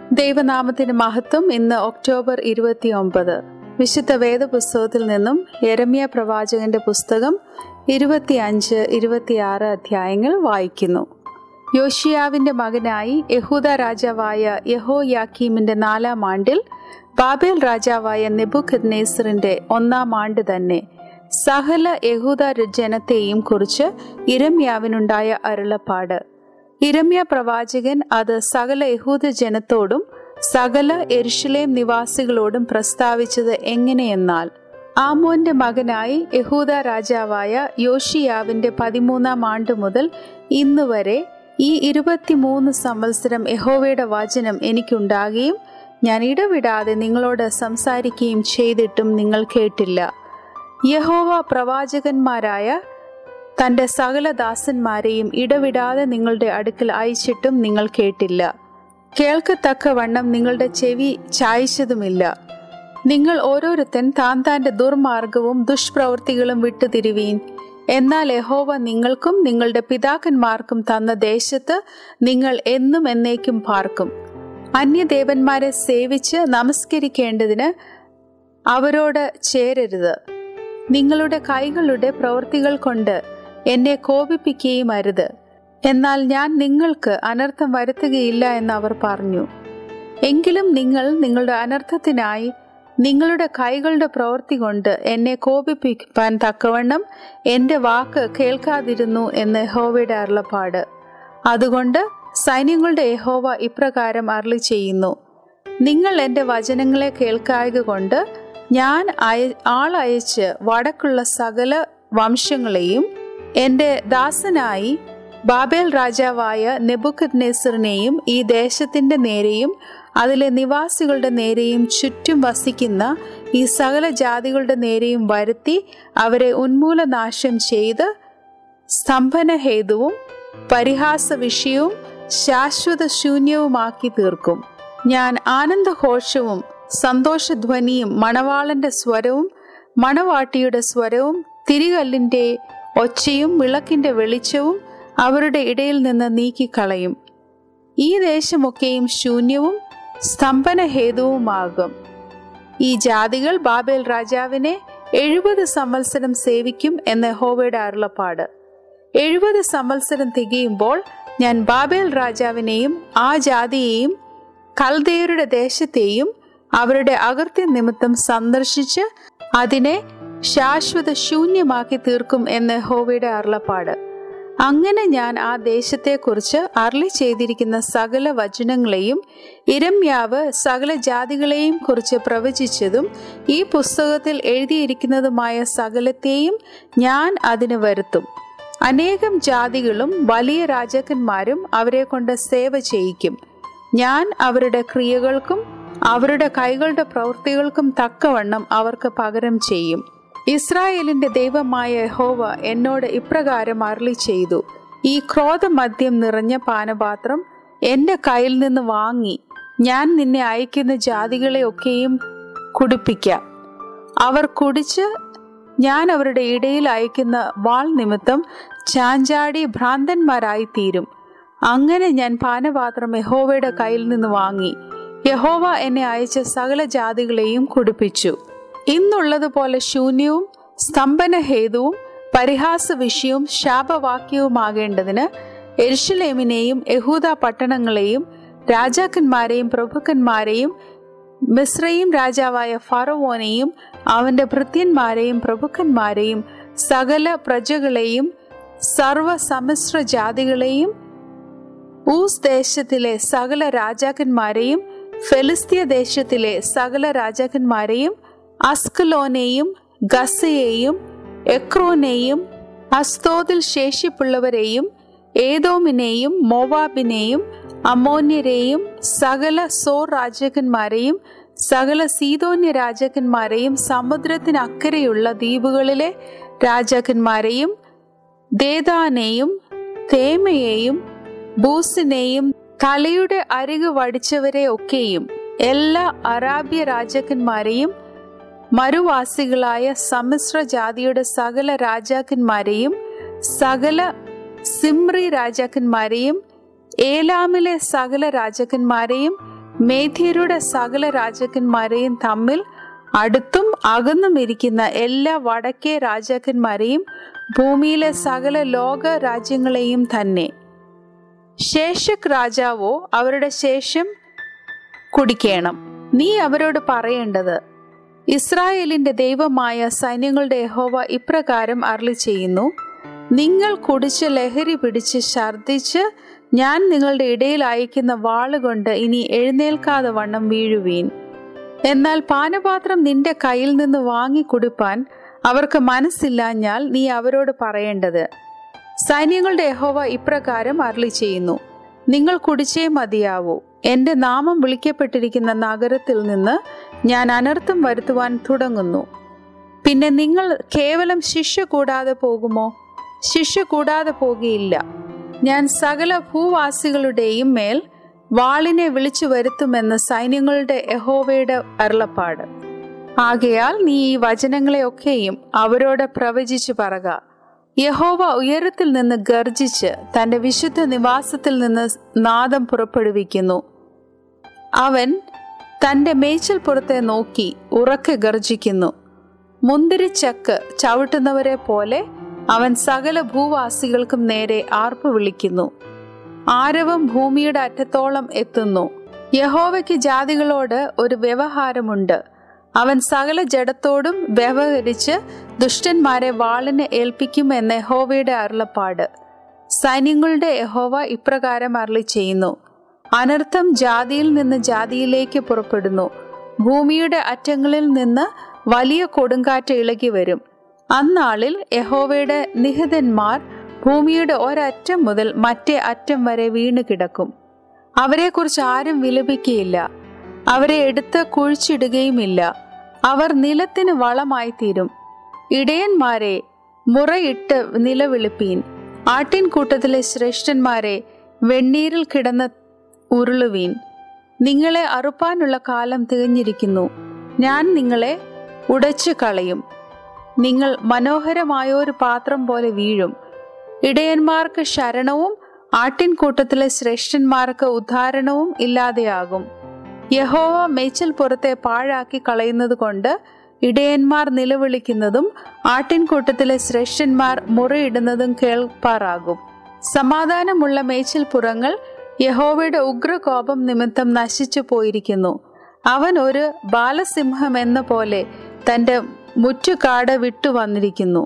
ദൈവനാമത്തിന് മഹത്വം ഇന്ന് ഒക്ടോബർ ഇരുപത്തിയൊമ്പത് വിശുദ്ധ വേദപുസ്തകത്തിൽ നിന്നും യരമ്യ പ്രവാചകന്റെ പുസ്തകം ഇരുപത്തിയഞ്ച് ഇരുപത്തിയാറ് അധ്യായങ്ങൾ വായിക്കുന്നു യോഷിയാവിന്റെ മകനായി യഹൂദ രാജാവായ യഹോ യാക്കീമിന്റെ നാലാം ആണ്ടിൽ ബാബേൽ രാജാവായ നെബുഖദ്നേസറിന്റെ ഒന്നാം ആണ്ട് തന്നെ സകല യഹൂദ ജനത്തെയും കുറിച്ച് ഇരമ്യാവിനുണ്ടായ അരുളപ്പാട് ഇരമ്യ പ്രവാചകൻ അത് സകല യഹൂദ ജനത്തോടും സകല എരുഷലേം നിവാസികളോടും പ്രസ്താവിച്ചത് എങ്ങനെയെന്നാൽ ആമോന്റെ മകനായി യഹൂദ രാജാവായ യോഷിയാവിന്റെ പതിമൂന്നാം ആണ്ട് മുതൽ ഇന്ന് വരെ ഈ ഇരുപത്തിമൂന്ന് സംവത്സരം യഹോവയുടെ വചനം എനിക്കുണ്ടാകുകയും ഞാൻ ഇടവിടാതെ നിങ്ങളോട് സംസാരിക്കുകയും ചെയ്തിട്ടും നിങ്ങൾ കേട്ടില്ല യഹോവ പ്രവാചകന്മാരായ തന്റെ സകല ദാസന്മാരെയും ഇടവിടാതെ നിങ്ങളുടെ അടുക്കൽ അയച്ചിട്ടും നിങ്ങൾ കേട്ടില്ല കേൾക്കത്തക്കവണ്ണം നിങ്ങളുടെ ചെവി ചായച്ചതുമില്ല നിങ്ങൾ ഓരോരുത്തൻ താൻ താന്റെ ദുർമാർഗവും ദുഷ്പ്രവൃത്തികളും വിട്ടുതിരുവീൻ എന്നാൽ യഹോവ നിങ്ങൾക്കും നിങ്ങളുടെ പിതാക്കന്മാർക്കും തന്ന ദേശത്ത് നിങ്ങൾ എന്നും എന്നേക്കും പാർക്കും അന്യദേവന്മാരെ സേവിച്ച് നമസ്കരിക്കേണ്ടതിന് അവരോട് ചേരരുത് നിങ്ങളുടെ കൈകളുടെ പ്രവൃത്തികൾ കൊണ്ട് എന്നെ കോപിപ്പിക്കുകയും അരുത് എന്നാൽ ഞാൻ നിങ്ങൾക്ക് അനർത്ഥം വരുത്തുകയില്ല എന്ന് അവർ പറഞ്ഞു എങ്കിലും നിങ്ങൾ നിങ്ങളുടെ അനർത്ഥത്തിനായി നിങ്ങളുടെ കൈകളുടെ പ്രവൃത്തി കൊണ്ട് എന്നെ കോപിപ്പിക്കാൻ തക്കവണ്ണം എന്റെ വാക്ക് കേൾക്കാതിരുന്നു എന്ന് യഹോവയുടെ അരുളപ്പാട് അതുകൊണ്ട് സൈന്യങ്ങളുടെ യഹോവ ഇപ്രകാരം അരളി ചെയ്യുന്നു നിങ്ങൾ എൻ്റെ വചനങ്ങളെ കേൾക്കായക കൊണ്ട് ഞാൻ അയ ആളയച്ച് വടക്കുള്ള സകല വംശങ്ങളെയും എൻ്റെ ദാസനായി ബാബേൽ രാജാവായ നെബുക്കദ്നേസറിനെയും ഈ ദേശത്തിന്റെ നേരെയും അതിലെ നിവാസികളുടെ നേരെയും ചുറ്റും വസിക്കുന്ന ഈ സകല ജാതികളുടെ നേരെയും വരുത്തി അവരെ ഉന്മൂലനാശം ചെയ്ത് സ്തംഭനഹേതുവും പരിഹാസ വിഷയവും ശാശ്വത ശൂന്യവുമാക്കി തീർക്കും ഞാൻ ആനന്ദഘോഷവും സന്തോഷധ്വനിയും മണവാളന്റെ സ്വരവും മണവാട്ടിയുടെ സ്വരവും തിരികല്ലിന്റെ ഒച്ചയും വിളക്കിന്റെ വെളിച്ചവും അവരുടെ ഇടയിൽ നിന്ന് നീക്കിക്കളയും ഈ ദേശമൊക്കെയും ശൂന്യവും സ്തംഭനഹേതുവുമാകും ഈ ജാതികൾ ബാബേൽ രാജാവിനെ എഴുപത് സംവത്സരം സേവിക്കും എന്ന ഹോവയുടെ അരുളപ്പാട് എഴുപത് സംവത്സരം തികയുമ്പോൾ ഞാൻ ബാബേൽ രാജാവിനെയും ആ ജാതിയെയും കൽദേയരുടെ ദേശത്തെയും അവരുടെ അകൃത്യ നിമിത്തം സന്ദർശിച്ച് അതിനെ ശാശ്വത ശൂന്യമാക്കി തീർക്കും എന്ന് ഹോവയുടെ അരുളപ്പാട് അങ്ങനെ ഞാൻ ആ ദേശത്തെക്കുറിച്ച് അർളി ചെയ്തിരിക്കുന്ന സകല വചനങ്ങളെയും ഇരമ്യാവ് സകല ജാതികളെയും കുറിച്ച് പ്രവചിച്ചതും ഈ പുസ്തകത്തിൽ എഴുതിയിരിക്കുന്നതുമായ സകലത്തെയും ഞാൻ അതിന് വരുത്തും അനേകം ജാതികളും വലിയ രാജാക്കന്മാരും അവരെ കൊണ്ട് സേവ ചെയ്യിക്കും ഞാൻ അവരുടെ ക്രിയകൾക്കും അവരുടെ കൈകളുടെ പ്രവൃത്തികൾക്കും തക്കവണ്ണം അവർക്ക് പകരം ചെയ്യും ഇസ്രായേലിന്റെ ദൈവമായ യഹോവ എന്നോട് ഇപ്രകാരം അരളി ചെയ്തു ഈ ക്രോധമദ്യം നിറഞ്ഞ പാനപാത്രം എന്റെ കയ്യിൽ നിന്ന് വാങ്ങി ഞാൻ നിന്നെ അയക്കുന്ന ജാതികളെ ഒക്കെയും കുടിപ്പിക്കാം അവർ കുടിച്ച് ഞാൻ അവരുടെ ഇടയിൽ അയക്കുന്ന വാൾ നിമിത്തം ചാഞ്ചാടി ഭ്രാന്തന്മാരായി തീരും അങ്ങനെ ഞാൻ പാനപാത്രം യഹോവയുടെ കയ്യിൽ നിന്ന് വാങ്ങി യഹോവ എന്നെ അയച്ച സകല ജാതികളെയും കുടിപ്പിച്ചു ഇന്നുള്ളതുപോലെ ശൂന്യവും സ്തംഭനഹേതുവും പരിഹാസ വിഷയവും ശാപവാക്യവുമാകേണ്ടതിന് എരുഷലേമിനെയും യഹൂദ പട്ടണങ്ങളെയും രാജാക്കന്മാരെയും പ്രഭുക്കന്മാരെയും മിശ്രയും രാജാവായ ഫറവോനെയും അവന്റെ ഭൃത്യന്മാരെയും പ്രഭുക്കന്മാരെയും സകല പ്രജകളെയും സർവ സമ്മിശ്ര ജാതികളെയും ഊസ് ദേശത്തിലെ സകല രാജാക്കന്മാരെയും ഫെലിസ്തീയ ദേശത്തിലെ സകല രാജാക്കന്മാരെയും അസ്കലോനെയും ഗസയെയും എക്രോനെയും അസ്തോദിൽ ശേഷിപ്പുള്ളവരെയും ഏതോമിനെയും മോവാബിനെയും അമോന്യരെയും സകല സോർ രാജാക്കന്മാരെയും സകല സീതോന്യ രാജാക്കന്മാരെയും സമുദ്രത്തിനക്കരെയുള്ള ദ്വീപുകളിലെ രാജാക്കന്മാരെയും ദേദാനെയും തേമയെയും ബൂസിനെയും തലയുടെ അരികു വടിച്ചവരെ ഒക്കെയും എല്ലാ അറാബ്യ രാജാക്കന്മാരെയും മരുവാസികളായ സമ്മിശ്ര ജാതിയുടെ സകല രാജാക്കന്മാരെയും സകല സിമ്രി രാജാക്കന്മാരെയും ഏലാമിലെ സകല രാജാക്കന്മാരെയും മേധ്യരുടെ സകല രാജാക്കന്മാരെയും തമ്മിൽ അടുത്തും അകന്നും ഇരിക്കുന്ന എല്ലാ വടക്കേ രാജാക്കന്മാരെയും ഭൂമിയിലെ സകല ലോക രാജ്യങ്ങളെയും തന്നെ ശേഷക് രാജാവോ അവരുടെ ശേഷം കുടിക്കണം നീ അവരോട് പറയേണ്ടത് ഇസ്രായേലിന്റെ ദൈവമായ സൈന്യങ്ങളുടെ യഹോവ ഇപ്രകാരം അരളി ചെയ്യുന്നു നിങ്ങൾ കുടിച്ച് ലഹരി പിടിച്ച് ഛർദിച്ച് ഞാൻ നിങ്ങളുടെ ഇടയിൽ അയക്കുന്ന വാളുകൊണ്ട് ഇനി എഴുന്നേൽക്കാതെ വണ്ണം വീഴുവീൻ എന്നാൽ പാനപാത്രം നിന്റെ കയ്യിൽ നിന്ന് വാങ്ങി കുടിപ്പാൻ അവർക്ക് മനസ്സില്ലാഞ്ഞാൽ നീ അവരോട് പറയേണ്ടത് സൈന്യങ്ങളുടെ യഹോവ ഇപ്രകാരം അരളി ചെയ്യുന്നു നിങ്ങൾ കുടിച്ചേ മതിയാവൂ എന്റെ നാമം വിളിക്കപ്പെട്ടിരിക്കുന്ന നഗരത്തിൽ നിന്ന് ഞാൻ അനർത്ഥം വരുത്തുവാൻ തുടങ്ങുന്നു പിന്നെ നിങ്ങൾ കേവലം ശിക്ഷ കൂടാതെ പോകുമോ ശിക്ഷ കൂടാതെ പോകുകയില്ല ഞാൻ സകല ഭൂവാസികളുടെയും മേൽ വാളിനെ വിളിച്ചു വരുത്തുമെന്ന് സൈന്യങ്ങളുടെ യഹോവയുടെ അരുളപ്പാട് ആകയാൽ നീ ഈ വചനങ്ങളെയൊക്കെയും അവരോട് പ്രവചിച്ചു പറക യഹോവ ഉയരത്തിൽ നിന്ന് ഗർജിച്ച് തന്റെ വിശുദ്ധ നിവാസത്തിൽ നിന്ന് നാദം പുറപ്പെടുവിക്കുന്നു അവൻ തന്റെ മേച്ചൽപ്പുറത്തെ നോക്കി ഉറക്കെ ഗർജിക്കുന്നു മുന്തിരിച്ചക്ക് ചവിട്ടുന്നവരെ പോലെ അവൻ സകല ഭൂവാസികൾക്കും നേരെ ആർപ്പ് വിളിക്കുന്നു ആരവം ഭൂമിയുടെ അറ്റത്തോളം എത്തുന്നു യഹോവയ്ക്ക് ജാതികളോട് ഒരു വ്യവഹാരമുണ്ട് അവൻ സകല ജഡത്തോടും വ്യവഹരിച്ച് ദുഷ്ടന്മാരെ വാളിന് ഏൽപ്പിക്കുമെന്ന് യഹോവയുടെ അരുളപ്പാട് സൈന്യങ്ങളുടെ യഹോവ ഇപ്രകാരം അരളി ചെയ്യുന്നു അനർത്ഥം ജാതിയിൽ നിന്ന് ജാതിയിലേക്ക് പുറപ്പെടുന്നു ഭൂമിയുടെ അറ്റങ്ങളിൽ നിന്ന് വലിയ കൊടുങ്കാറ്റ് ഇളകി വരും അന്നാളിൽ യഹോവയുടെ നിഹിതന്മാർ ഭൂമിയുടെ ഒരറ്റം മുതൽ മറ്റേ അറ്റം വരെ വീണു കിടക്കും അവരെക്കുറിച്ച് ആരും വിലപിക്കുകയില്ല അവരെ എടുത്ത് കുഴിച്ചിടുകയുമില്ല അവർ നിലത്തിന് വളമായി തീരും ഇടയന്മാരെ മുറയിട്ട് നിലവിളിപ്പീൻ ആട്ടിൻകൂട്ടത്തിലെ ശ്രേഷ്ഠന്മാരെ വെണ്ണീരിൽ കിടന്ന് ഉരുളുവീൻ നിങ്ങളെ അറുപ്പാനുള്ള കാലം തികഞ്ഞിരിക്കുന്നു ഞാൻ നിങ്ങളെ ഉടച്ചു കളയും നിങ്ങൾ മനോഹരമായൊരു പാത്രം പോലെ വീഴും ഇടയന്മാർക്ക് ശരണവും ആട്ടിൻകൂട്ടത്തിലെ ശ്രേഷ്ഠന്മാർക്ക് ഉദ്ധാരണവും ഇല്ലാതെയാകും യഹോവ മേച്ചൽ പുറത്തെ പാഴാക്കി കളയുന്നത് കൊണ്ട് ഇടയന്മാർ നിലവിളിക്കുന്നതും ആട്ടിൻകൂട്ടത്തിലെ ശ്രേഷ്ഠന്മാർ മുറയിടുന്നതും കേൾപ്പാറാകും സമാധാനമുള്ള മേച്ചിൽ പുറങ്ങൾ യഹോവയുടെ ഉഗ്രകോപം നിമിത്തം നശിച്ചു പോയിരിക്കുന്നു അവൻ ഒരു ബാലസിംഹം എന്ന പോലെ തന്റെ മുറ്റുകാട് വിട്ടുവന്നിരിക്കുന്നു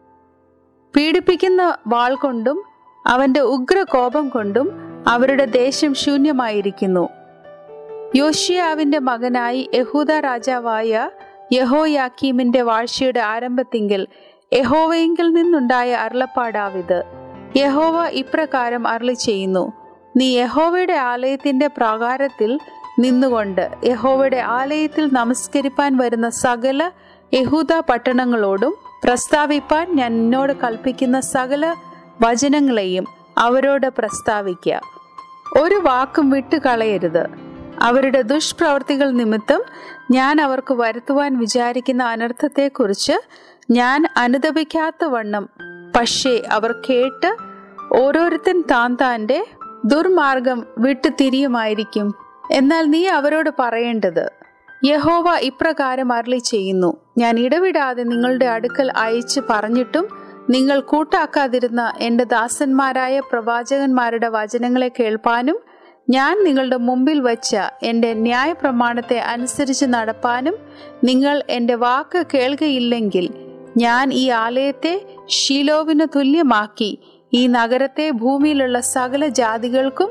പീഡിപ്പിക്കുന്ന വാൾ കൊണ്ടും അവന്റെ ഉഗ്രകോപം കൊണ്ടും അവരുടെ ദേശം ശൂന്യമായിരിക്കുന്നു യോഷിയാവിന്റെ മകനായി യഹൂദ രാജാവായ യഹോയാക്കീമിന്റെ വാഴ്ചയുടെ ആരംഭത്തിങ്കിൽ യഹോവയെങ്കിൽ നിന്നുണ്ടായ അരുളപ്പാടാവിത് യഹോവ ഇപ്രകാരം അരുളി ചെയ്യുന്നു നീ യഹോവയുടെ ആലയത്തിന്റെ പ്രാകാരത്തിൽ നിന്നുകൊണ്ട് യഹോവയുടെ ആലയത്തിൽ നമസ്കരിപ്പാൻ വരുന്ന സകല യഹൂദ പട്ടണങ്ങളോടും പ്രസ്താവിപ്പാൻ ഞാൻ നിന്നോട് കൽപ്പിക്കുന്ന സകല വചനങ്ങളെയും അവരോട് പ്രസ്താവിക്കുക ഒരു വാക്കും വിട്ടുകളയരുത് അവരുടെ ദുഷ്പ്രവർത്തികൾ നിമിത്തം ഞാൻ അവർക്ക് വരുത്തുവാൻ വിചാരിക്കുന്ന അനർത്ഥത്തെക്കുറിച്ച് ഞാൻ അനുദപിക്കാത്ത വണ്ണം പക്ഷേ അവർ കേട്ട് ഓരോരുത്തൻ താൻ താൻ്റെ ദുർമാർഗം വിട്ടു തിരിയുമായിരിക്കും എന്നാൽ നീ അവരോട് പറയേണ്ടത് യഹോവ ഇപ്രകാരം അരളി ചെയ്യുന്നു ഞാൻ ഇടവിടാതെ നിങ്ങളുടെ അടുക്കൽ അയച്ചു പറഞ്ഞിട്ടും നിങ്ങൾ കൂട്ടാക്കാതിരുന്ന എൻ്റെ ദാസന്മാരായ പ്രവാചകന്മാരുടെ വചനങ്ങളെ കേൾപ്പാനും ഞാൻ നിങ്ങളുടെ മുമ്പിൽ വച്ച എൻ്റെ ന്യായപ്രമാണത്തെ അനുസരിച്ച് നടപ്പാനും നിങ്ങൾ എൻ്റെ വാക്ക് കേൾക്കയില്ലെങ്കിൽ ഞാൻ ഈ ആലയത്തെ ഷീലോവിന് തുല്യമാക്കി ഈ നഗരത്തെ ഭൂമിയിലുള്ള സകല ജാതികൾക്കും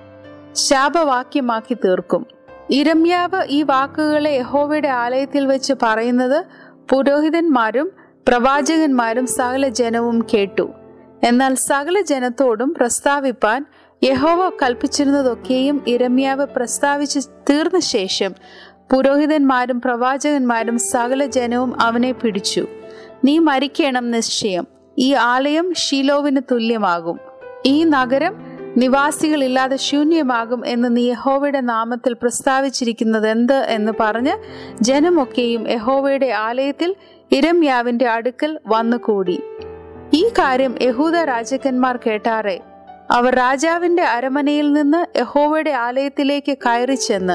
ശാപവാക്യമാക്കി തീർക്കും ഇരമ്യാവ് ഈ വാക്കുകളെ യഹോവയുടെ ആലയത്തിൽ വെച്ച് പറയുന്നത് പുരോഹിതന്മാരും പ്രവാചകന്മാരും സകല ജനവും കേട്ടു എന്നാൽ സകല ജനത്തോടും പ്രസ്താവിപ്പാൻ യഹോവ കൽപ്പിച്ചിരുന്നതൊക്കെയും ഇരമ്യാവ് പ്രസ്താവിച്ച് തീർന്ന ശേഷം പുരോഹിതന്മാരും പ്രവാചകന്മാരും സകല ജനവും അവനെ പിടിച്ചു നീ മരിക്കണം നിശ്ചയം ഈ ആലയം ഷീലോവിന് തുല്യമാകും ഈ നഗരം നിവാസികളില്ലാതെ ശൂന്യമാകും എന്ന് നീ യഹോവയുടെ നാമത്തിൽ പ്രസ്താവിച്ചിരിക്കുന്നത് എന്ത് എന്ന് പറഞ്ഞ് ജനമൊക്കെയും യഹോവയുടെ ആലയത്തിൽ ഇരമ്യാവിന്റെ അടുക്കൽ വന്നുകൂടി ഈ കാര്യം യഹൂദ രാജാക്കന്മാർ കേട്ടാറെ അവർ രാജാവിന്റെ അരമനയിൽ നിന്ന് യഹോവയുടെ ആലയത്തിലേക്ക് കയറി ചെന്ന്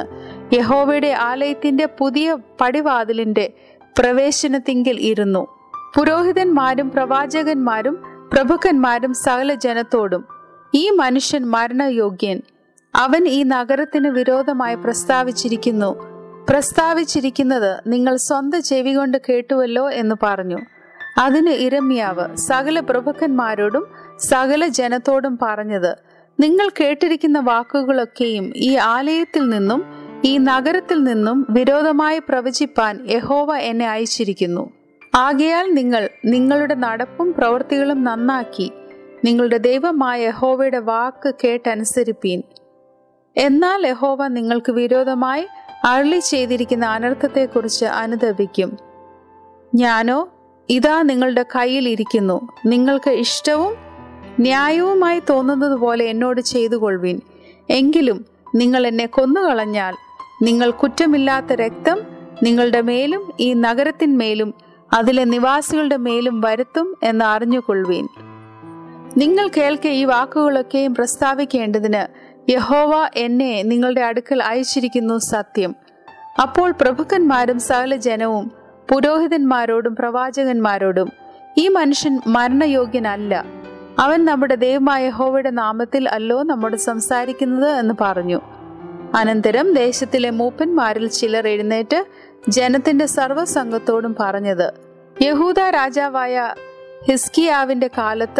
യഹോവയുടെ ആലയത്തിന്റെ പുതിയ പടിവാതിലിന്റെ പ്രവേശനത്തിങ്കിൽ ഇരുന്നു പുരോഹിതന്മാരും പ്രവാചകന്മാരും പ്രഭുക്കന്മാരും സകല ജനത്തോടും ഈ മനുഷ്യൻ മരണയോഗ്യൻ അവൻ ഈ നഗരത്തിന് വിരോധമായി പ്രസ്താവിച്ചിരിക്കുന്നു പ്രസ്താവിച്ചിരിക്കുന്നത് നിങ്ങൾ സ്വന്തം ചെവി കൊണ്ട് കേട്ടുവല്ലോ എന്ന് പറഞ്ഞു അതിന് ഇരമ്യാവ് സകല പ്രഭുക്കന്മാരോടും സകല ജനത്തോടും പറഞ്ഞത് നിങ്ങൾ കേട്ടിരിക്കുന്ന വാക്കുകളൊക്കെയും ഈ ആലയത്തിൽ നിന്നും ഈ നഗരത്തിൽ നിന്നും വിരോധമായി പ്രവചിപ്പാൻ യഹോവ എന്നെ അയച്ചിരിക്കുന്നു ആകയാൽ നിങ്ങൾ നിങ്ങളുടെ നടപ്പും പ്രവൃത്തികളും നന്നാക്കി നിങ്ങളുടെ ദൈവമായ യഹോവയുടെ വാക്ക് കേട്ടനുസരിപ്പീൻ എന്നാൽ യഹോവ നിങ്ങൾക്ക് വിരോധമായി അരളി ചെയ്തിരിക്കുന്ന അനർത്ഥത്തെക്കുറിച്ച് അനുദപിക്കും ഞാനോ ഇതാ നിങ്ങളുടെ കയ്യിൽ ഇരിക്കുന്നു നിങ്ങൾക്ക് ഇഷ്ടവും ന്യായവുമായി തോന്നുന്നത് പോലെ എന്നോട് ചെയ്തു കൊള്ളുവിൻ എങ്കിലും നിങ്ങൾ എന്നെ കൊന്നുകളഞ്ഞാൽ നിങ്ങൾ കുറ്റമില്ലാത്ത രക്തം നിങ്ങളുടെ മേലും ഈ നഗരത്തിന്മേലും അതിലെ നിവാസികളുടെ മേലും വരുത്തും എന്ന് അറിഞ്ഞുകൊള്ളുവീൻ നിങ്ങൾ കേൾക്കെ ഈ വാക്കുകളൊക്കെയും പ്രസ്താവിക്കേണ്ടതിന് യഹോവ എന്നെ നിങ്ങളുടെ അടുക്കൽ അയച്ചിരിക്കുന്നു സത്യം അപ്പോൾ പ്രഭുക്കന്മാരും സകല ജനവും പുരോഹിതന്മാരോടും പ്രവാചകന്മാരോടും ഈ മനുഷ്യൻ മരണയോഗ്യനല്ല അവൻ നമ്മുടെ ദൈവമായ യഹോവയുടെ നാമത്തിൽ അല്ലോ നമ്മോട് സംസാരിക്കുന്നത് എന്ന് പറഞ്ഞു അനന്തരം ദേശത്തിലെ മൂപ്പന്മാരിൽ ചിലർ എഴുന്നേറ്റ് ജനത്തിന്റെ സർവ്വസംഘത്തോടും പറഞ്ഞത് യഹൂദ രാജാവായ ഹിസ്കിയാവിന്റെ കാലത്ത്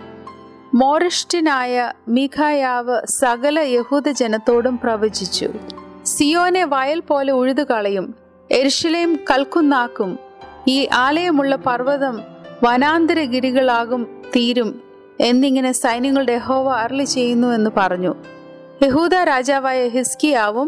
മോറിഷ്ടിനായ മീഖായാവ് സകല യഹൂദ ജനത്തോടും പ്രവചിച്ചു സിയോനെ വയൽ പോലെ ഉഴുതുകളയും എരിശിലേം കൽക്കുന്നാക്കും ഈ ആലയമുള്ള പർവ്വതം വനാന്തരഗിരികളാകും തീരും എന്നിങ്ങനെ സൈന്യങ്ങളുടെ യഹോവ അരളി ചെയ്യുന്നു എന്ന് പറഞ്ഞു യഹൂദ രാജാവായ ഹിസ്കിയാവും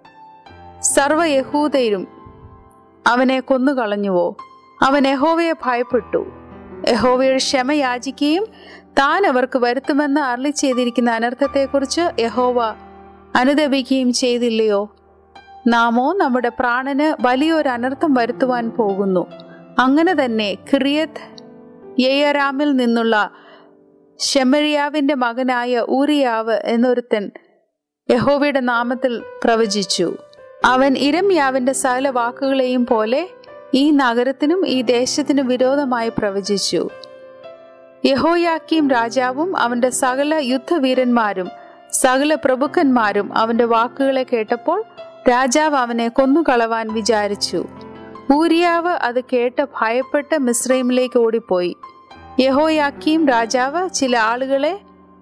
സർവ യഹൂദരും അവനെ കൊന്നുകളഞ്ഞുവോ അവൻ യഹോവയെ ഭയപ്പെട്ടു യഹോവയുടെ ക്ഷമ യാചിക്കുകയും താൻ അവർക്ക് വരുത്തുമെന്ന് അരളി ചെയ്തിരിക്കുന്ന അനർത്ഥത്തെക്കുറിച്ച് യഹോവ അനുദപിക്കുകയും ചെയ്തില്ലയോ നാമോ നമ്മുടെ പ്രാണന് വലിയൊരു അനർത്ഥം വരുത്തുവാൻ പോകുന്നു അങ്ങനെ തന്നെ കിറിയത്ത് യയറാമിൽ നിന്നുള്ള ഷെമരിയാവിന്റെ മകനായ ഊറിയാവ് എന്നൊരുത്തൻ യഹോവയുടെ നാമത്തിൽ പ്രവചിച്ചു അവൻ ഇരമ്യാവിന്റെ സകല വാക്കുകളെയും പോലെ ഈ നഗരത്തിനും ഈ ദേശത്തിനും വിരോധമായി പ്രവചിച്ചു യഹോയാക്കീം രാജാവും അവന്റെ സകല യുദ്ധവീരന്മാരും സകല പ്രഭുക്കന്മാരും അവന്റെ വാക്കുകളെ കേട്ടപ്പോൾ രാജാവ് അവനെ കൊന്നുകളവാൻ വിചാരിച്ചു ഊരിയാവ് അത് കേട്ട് ഭയപ്പെട്ട് മിശ്രൈമിലേക്ക് ഓടിപ്പോയി യഹോയാക്കീം രാജാവ് ചില ആളുകളെ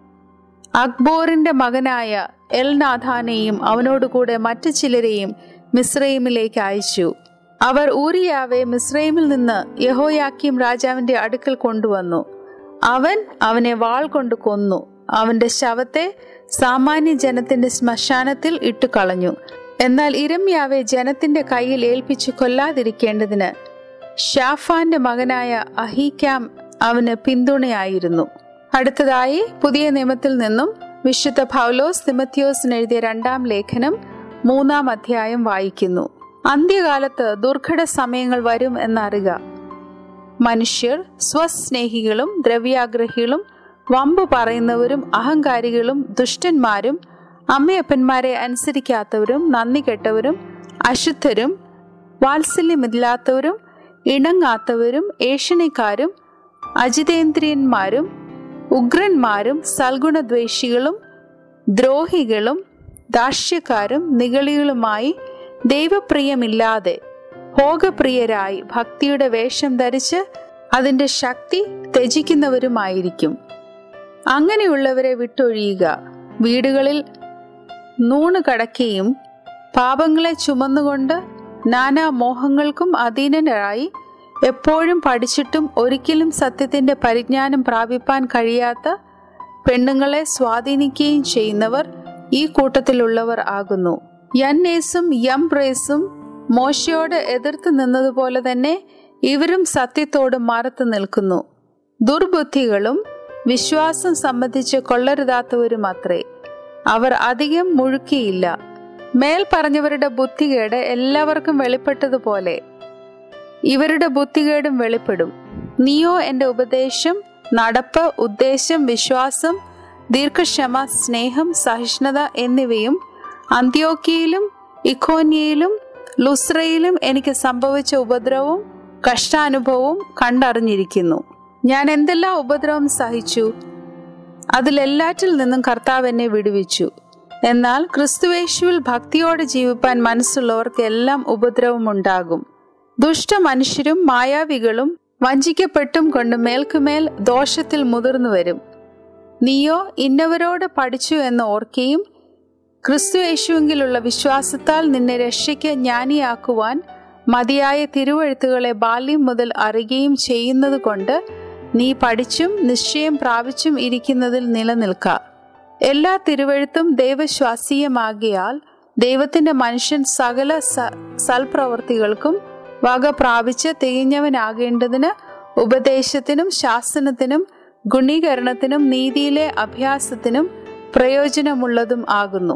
അക്ബോറിന്റെ മകനായ എൽനാഥാനെയും അവനോടുകൂടെ മറ്റു ചിലരെയും മിശ്രൈമിലേക്ക് അയച്ചു അവർ ഊരിയാവെ മിശ്രൈമിൽ നിന്ന് യഹോയാക്കീം രാജാവിന്റെ അടുക്കൽ കൊണ്ടുവന്നു അവൻ അവനെ വാൾ കൊണ്ട് കൊന്നു അവന്റെ ശവത്തെ സാമാന്യ ജനത്തിന്റെ ശ്മശാനത്തിൽ ഇട്ടുകളഞ്ഞു എന്നാൽ ഇരമ്യാവെ ജനത്തിന്റെ കയ്യിൽ ഏൽപ്പിച്ചു കൊല്ലാതിരിക്കേണ്ടതിന് ഷാഫാന്റെ മകനായ അഹീക്യാം അവന് പിന്തുണയായിരുന്നു അടുത്തതായി പുതിയ നിയമത്തിൽ നിന്നും വിശുദ്ധ പൗലോസ് തിമത്യോസിന് എഴുതിയ രണ്ടാം ലേഖനം മൂന്നാം അധ്യായം വായിക്കുന്നു അന്ത്യകാലത്ത് ദുർഘട സമയങ്ങൾ വരും എന്നറിയുക മനുഷ്യർ സ്വസ്നേഹികളും ദ്രവ്യാഗ്രഹികളും വമ്പ് പറയുന്നവരും അഹങ്കാരികളും ദുഷ്ടന്മാരും അമ്മയപ്പന്മാരെ അനുസരിക്കാത്തവരും നന്ദി കെട്ടവരും അശുദ്ധരും വാത്സല്യമില്ലാത്തവരും ഇണങ്ങാത്തവരും ഏഷണിക്കാരും അജിതേന്ദ്രിയന്മാരും ഉഗ്രന്മാരും സൽഗുണദ്വേഷികളും ദ്രോഹികളും ദാക്ഷ്യക്കാരും നിഗളികളുമായി ദൈവപ്രിയമില്ലാതെ ഭോഗപ്രിയരായി ഭക്തിയുടെ വേഷം ധരിച്ച് അതിന്റെ ശക്തി ത്യജിക്കുന്നവരുമായിരിക്കും അങ്ങനെയുള്ളവരെ വിട്ടൊഴിയുക വീടുകളിൽ നൂണ് കടക്കുകയും പാപങ്ങളെ ചുമന്നുകൊണ്ട് നാനാ മോഹങ്ങൾക്കും അധീനരായി എപ്പോഴും പഠിച്ചിട്ടും ഒരിക്കലും സത്യത്തിന്റെ പരിജ്ഞാനം പ്രാപിപ്പാൻ കഴിയാത്ത പെണ്ണുങ്ങളെ സ്വാധീനിക്കുകയും ചെയ്യുന്നവർ ഈ കൂട്ടത്തിലുള്ളവർ ആകുന്നു യന്നേസും യംബ്രേസും മോശയോട് എതിർത്ത് നിന്നതുപോലെ തന്നെ ഇവരും സത്യത്തോട് മറത്തു നിൽക്കുന്നു ദുർബുദ്ധികളും വിശ്വാസം സംബന്ധിച്ച് കൊള്ളരുതാത്തവരും അത്രേ അവർ അധികം മുഴുക്കിയില്ല മേൽ പറഞ്ഞവരുടെ ബുദ്ധികേട് എല്ലാവർക്കും വെളിപ്പെട്ടതുപോലെ ഇവരുടെ ബുദ്ധികേടും വെളിപ്പെടും നീയോ എൻ്റെ ഉപദേശം നടപ്പ് ഉദ്ദേശം വിശ്വാസം ദീർഘക്ഷമ സ്നേഹം സഹിഷ്ണുത എന്നിവയും അന്ത്യോക്കിയിലും ഇഖോന്യയിലും ലുസ്രയിലും എനിക്ക് സംഭവിച്ച ഉപദ്രവവും കഷ്ടാനുഭവവും കണ്ടറിഞ്ഞിരിക്കുന്നു ഞാൻ എന്തെല്ലാം ഉപദ്രവം സഹിച്ചു അതിലെല്ലാറ്റിൽ നിന്നും കർത്താവ് എന്നെ വിടുവിച്ചു എന്നാൽ ക്രിസ്തുവേശുവിൽ ഭക്തിയോടെ ജീവിപ്പാൻ മനസ്സുള്ളവർക്ക് എല്ലാം ഉപദ്രവമുണ്ടാകും ദുഷ്ട മനുഷ്യരും മായാവികളും വഞ്ചിക്കപ്പെട്ടും കൊണ്ട് മേൽക്കുമേൽ ദോഷത്തിൽ മുതിർന്നു വരും നീയോ ഇന്നവരോട് പഠിച്ചു എന്ന് ഓർക്കുകയും ക്രിസ്തു യേശുവെങ്കിലുള്ള വിശ്വാസത്താൽ നിന്നെ രക്ഷയ്ക്ക് ജ്ഞാനിയാക്കുവാൻ മതിയായ തിരുവഴുത്തുകളെ ബാല്യം മുതൽ അറിയുകയും ചെയ്യുന്നത് കൊണ്ട് നീ പഠിച്ചും നിശ്ചയം പ്രാപിച്ചും ഇരിക്കുന്നതിൽ നിലനിൽക്ക എല്ലാ തിരുവഴുത്തും ദൈവശ്വാസീയമാകിയാൽ ദൈവത്തിന്റെ മനുഷ്യൻ സകല സൽപ്രവർത്തികൾക്കും വക പ്രാപിച്ച് തികഞ്ഞവനാകേണ്ടതിന് ഉപദേശത്തിനും ശാസനത്തിനും ഗുണീകരണത്തിനും നീതിയിലെ അഭ്യാസത്തിനും പ്രയോജനമുള്ളതും ആകുന്നു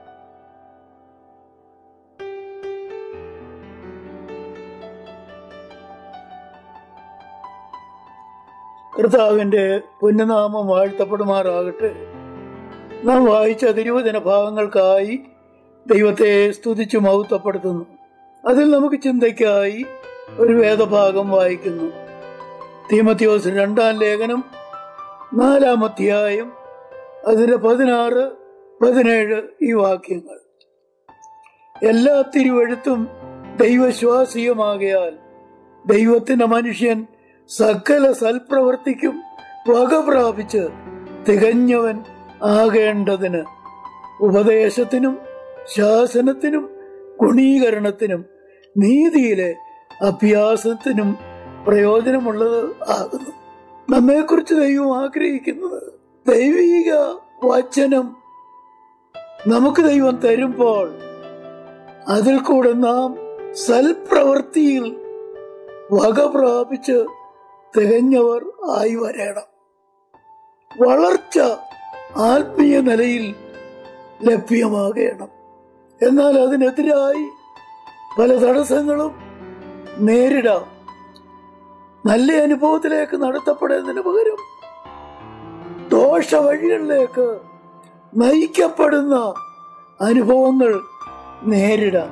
കർത്താവിന്റെ പുണ്യനാമം വാഴ്ത്തപ്പെടുമാറാകട്ടെ നാം വായിച്ച തിരുവചന ഭാഗങ്ങൾക്കായി ദൈവത്തെ സ്തുതിച്ചു മഹത്വപ്പെടുത്തുന്നു അതിൽ നമുക്ക് ചിന്തയ്ക്കായി ഒരു വേദഭാഗം വായിക്കുന്നു തീമത്യോസ് രണ്ടാം ലേഖനം നാലാം അധ്യായം അതിന്റെ പതിനാറ് പതിനേഴ് ഈ വാക്യങ്ങൾ എല്ലാ തിരുവഴുത്തും ദൈവശ്വാസീയമാകയാൽ ദൈവത്തിന്റെ മനുഷ്യൻ സകല സൽപ്രവർത്തിക്കും വക പ്രാപിച്ച് തികഞ്ഞവൻ ആകേണ്ടതിന് ഉപദേശത്തിനും ശാസനത്തിനും ഗുണീകരണത്തിനും നീതിയിലെ അഭ്യാസത്തിനും പ്രയോജനമുള്ളത് ആകുന്നു നമ്മെക്കുറിച്ച് ദൈവം ആഗ്രഹിക്കുന്നത് ദൈവിക വചനം നമുക്ക് ദൈവം തരുമ്പോൾ അതിൽ കൂടെ നാം സൽപ്രവൃത്തിയിൽ വക പ്രാപിച്ച് തികഞ്ഞവർ ആയി വരണം വളർച്ച ആത്മീയ നിലയിൽ ലഭ്യമാകണം എന്നാൽ അതിനെതിരായി പല തടസ്സങ്ങളും നേരിടാം നല്ല അനുഭവത്തിലേക്ക് നടത്തപ്പെടുന്നതിന് പകരം ദോഷ വഴികളിലേക്ക് നയിക്കപ്പെടുന്ന അനുഭവങ്ങൾ നേരിടാം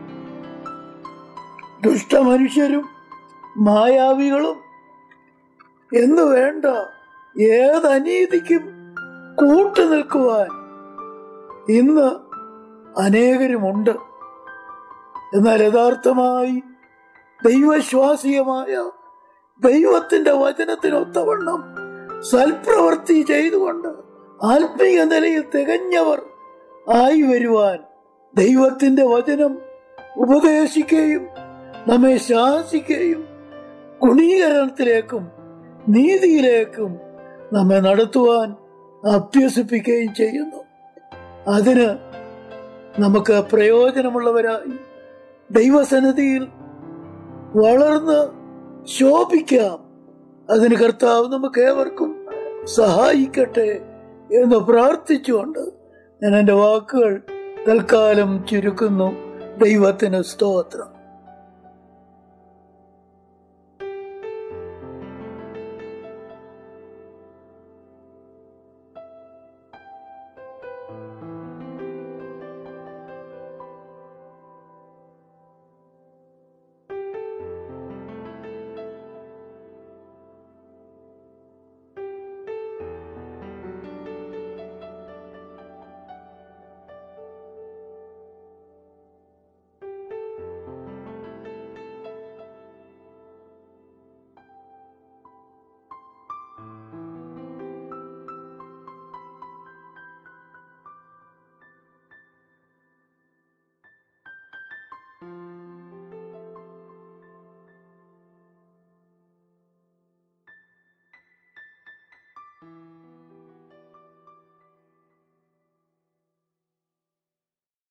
ദുഷ്ടമനുഷ്യരും മായാവികളും എന്ന് വേണ്ട ഏത് അനീതിക്കും കൂട്ടു നിൽക്കുവാൻ ഇന്ന് അനേകരുമുണ്ട് എന്നാൽ യഥാർത്ഥമായി ദൈവശ്വാസീയമായ ദൈവത്തിന്റെ വചനത്തിനൊത്തവണ്ണം സൽപ്രവൃത്തി ചെയ്തുകൊണ്ട് ആത്മീയ നിലയിൽ തികഞ്ഞവർ ആയി വരുവാൻ ദൈവത്തിന്റെ വചനം ഉപദേശിക്കുകയും നമ്മെ ശാസിക്കുകയും ഗുണീകരണത്തിലേക്കും നീതിയിലേക്കും നമ്മെ നടത്തുവാൻ അഭ്യസിപ്പിക്കുകയും ചെയ്യുന്നു അതിന് നമുക്ക് പ്രയോജനമുള്ളവരായി ദൈവസന്നിധിയിൽ വളർന്ന് ശോഭിക്കാം അതിന് കർത്താവ് നമുക്ക് ഏവർക്കും സഹായിക്കട്ടെ എന്ന് പ്രാർത്ഥിച്ചുകൊണ്ട് ഞാൻ എൻ്റെ വാക്കുകൾ തൽക്കാലം ചുരുക്കുന്നു ദൈവത്തിന് സ്തോത്രം